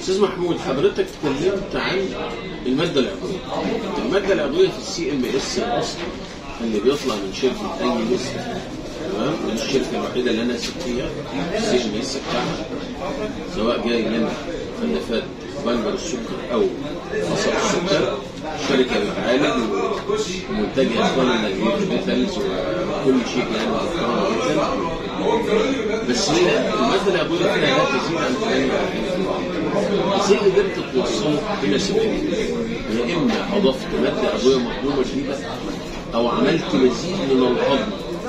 استاذ محمود حضرتك اتكلمت عن الماده العضويه الماده العضويه في السي ام اس الاصل اللي بيطلع من شركه اي مصر تمام من الشركه الوحيده اللي انا سبت فيها السي ام اس بتاعها سواء جاي من مخلفات بنجر السكر او قصب السكر الشركه بتعالج ومنتجه اخواننا ميتالز وكل شيء يعني محترم جدا بس هي الماده العضويه فيها لا تزيد عن 48 ازاي قدرت توصله الى 70 يا اما اضفت ماده عضويه مطلوبه جديده او عملت مزيد من الهضم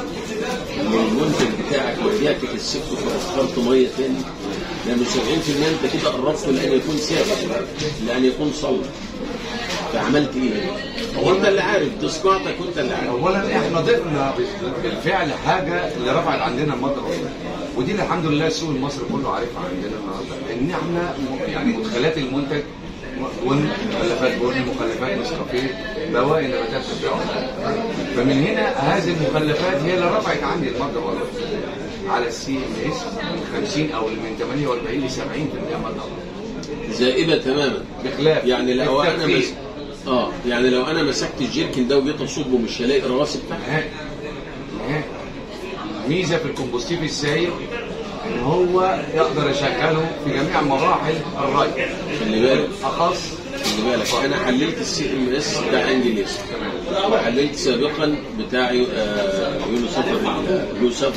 للمنتج بتاعك ورجعت كثفته فاصفرت ميه تاني لانه 70% انت كده قربت لان يكون ثابت لان يكون صلب فعملت ايه؟ هو انت اللي عارف تصنيعتك وانت اللي عارف اولا احنا ضفنا بالفعل حاجه اللي رفعت عندنا الماده العضويه ودي اللي الحمد لله السوق المصري كله عارفها عندنا النهارده ان احنا م- يعني مدخلات المنتج بن مخلفات بن مخلفات نسكافيه بواقي نباتات الدواء فمن هنا هذه المخلفات هي اللي رفعت عندي الماده العضويه على السي ام اس من 50 او من 48 ل 70% ماده عضويه زائده تماما بخلاف يعني لو انا التدخين. مس... اه يعني لو انا مسكت الجيركن ده وجيت اصبه مش هلاقي الرواسب بتاعته نهائي نهائي ميزه في الكومبوستيف السائل ان هو يقدر يشغله في جميع مراحل الري خلي بالك اخص خلي بالك انا حللت السي ام اس بتاع انجليز وحللت سابقا بتاع آه، يونو سفر يونو سفر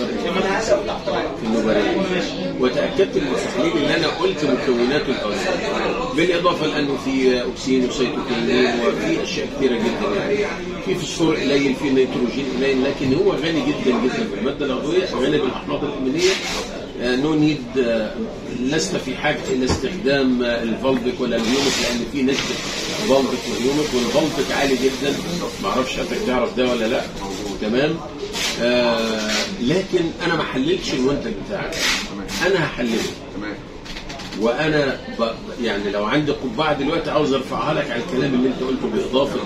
في النوبارية وتاكدت من التحليل اللي انا قلت مكوناته الاوليه بالاضافه لانه في اكسين وسيتوكينين وفي اشياء كثيره جدا يعني في فوسفور قليل في نيتروجين قليل لكن هو غني جدا جدا بالماده العضويه غني بالاحماض الامينيه نو نيد لست في حاجه الى استخدام آه، الفولفيك ولا اليومك لان في نسبه فولفيك واليومك والفولفيك عالي جدا ما اعرفش حضرتك تعرف ده ولا لا تمام آه لكن انا ما حللتش المنتج بتاعك انا هحلله تمام وانا ب... يعني لو عندي قبعه دلوقتي عاوز ارفعها لك على الكلام اللي انت قلته باضافه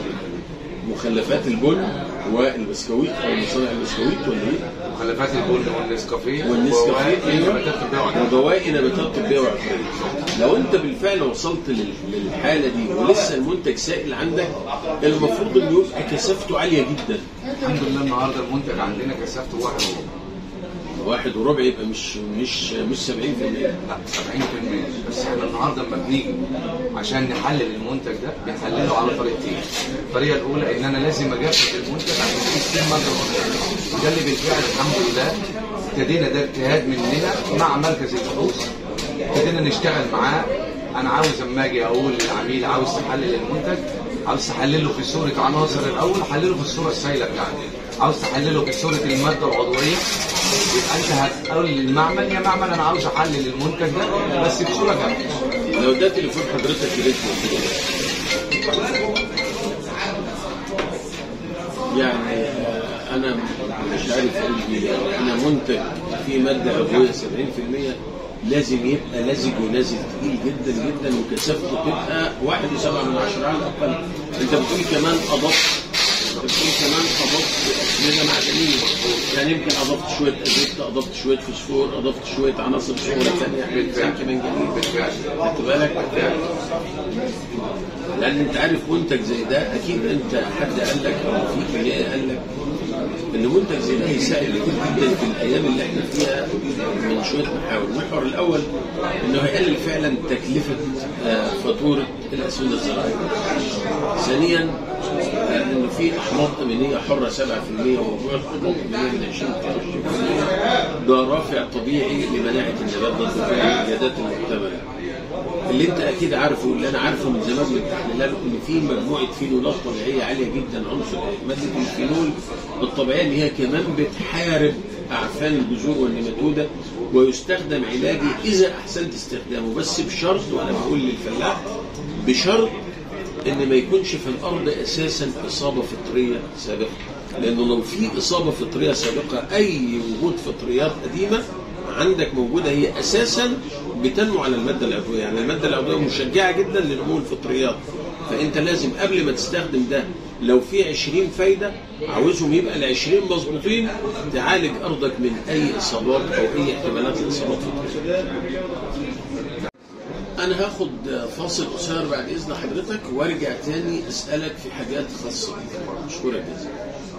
مخلفات البن والبسكويت او مصانع البسكويت ولا ايه؟ مخلفات البن والنسكافيه والنسكافيه وبواقي أيوة. نباتات الدواء وبواقي نباتات طبيه وعقاريه لو انت بالفعل وصلت لل- للحاله دي ولسه المنتج سائل عندك المفروض انه يبقى كثافته عاليه جدا الحمد لله النهارده المنتج عندنا كثافته واحد وربع واحد وربع يبقى مش مش مش 70% لا 70% بس احنا النهارده لما بنيجي عشان نحلل المنتج ده بنحلله على طريقتين الطريقه الاولى ان انا لازم اجفف المنتج عشان اقيس فيه الماده العضويه وده اللي بالفعل الحمد لله ابتدينا ده اجتهاد مننا مع مركز البحوث ابتدينا نشتغل معاه انا عاوز اما اجي اقول للعميل عاوز تحلل المنتج عاوز تحلله في صوره عناصر الاول حلله في الصوره السائله بتاعتي عاوز تحلله في صوره الماده العضويه يبقى انت هتقول للمعمل يا معمل انا عاوز احلل المنتج ده بس بصوره جافه لو ده تليفون حضرتك يا ريت يعني آه، انا مش عارف اقول ايه يعني انا منتج فيه ماده عضويه 70% لازم يبقى لزج ونازل تقيل جدا جدا وكثافته تبقى واحد وسبعة من عشرة على الاقل انت بتقول كمان اضفت انت بتقول كمان اضفت اسمده معدنيه يعني يمكن اضفت شويه ازيت اضفت شويه فوسفور اضفت شويه عناصر صغيره ثانيه بالفعل كمان جميل بالفعل خدت بالك لان انت عارف منتج زي ده اكيد انت حد قال لك او في كيميائي قال لك ان منتج زي ده هيساعد كتير جدا في الايام اللي احنا فيها من شويه محاور، المحور الاول انه هيقلل فعلا تكلفه آه، فاتوره الاسمده الزراعيه. ثانيا آه، انه في احماض امينيه حره 7% وموضوع الاحماض الامينيه من 20 ل 20% ده رافع طبيعي لمناعه النبات ضد الجهادات المحتمله. اللي انت اكيد عارفه واللي انا عارفه من زمان من التحليلات ان في مجموعه فينولات طبيعيه عاليه جدا عنصر ماده الفينول الطبيعيه اللي هي كمان بتحارب اعفان الجذور والنيماتوده ويستخدم علاجي اذا احسنت استخدامه بس بشرط وانا بقول للفلاح بشرط ان ما يكونش في الارض اساسا اصابه فطريه سابقه لانه لو في اصابه فطريه سابقه اي وجود فطريات قديمه عندك موجوده هي اساسا بتنمو على الماده العضويه يعني الماده العضويه مشجعه جدا لنمو الفطريات فانت لازم قبل ما تستخدم ده لو في 20 فايده عاوزهم يبقى ال 20 مظبوطين تعالج ارضك من اي اصابات او اي احتمالات لاصابات فطريه انا هاخد فاصل قصير بعد اذن حضرتك وارجع تاني اسالك في حاجات خاصه بيك اشكرك جزيلا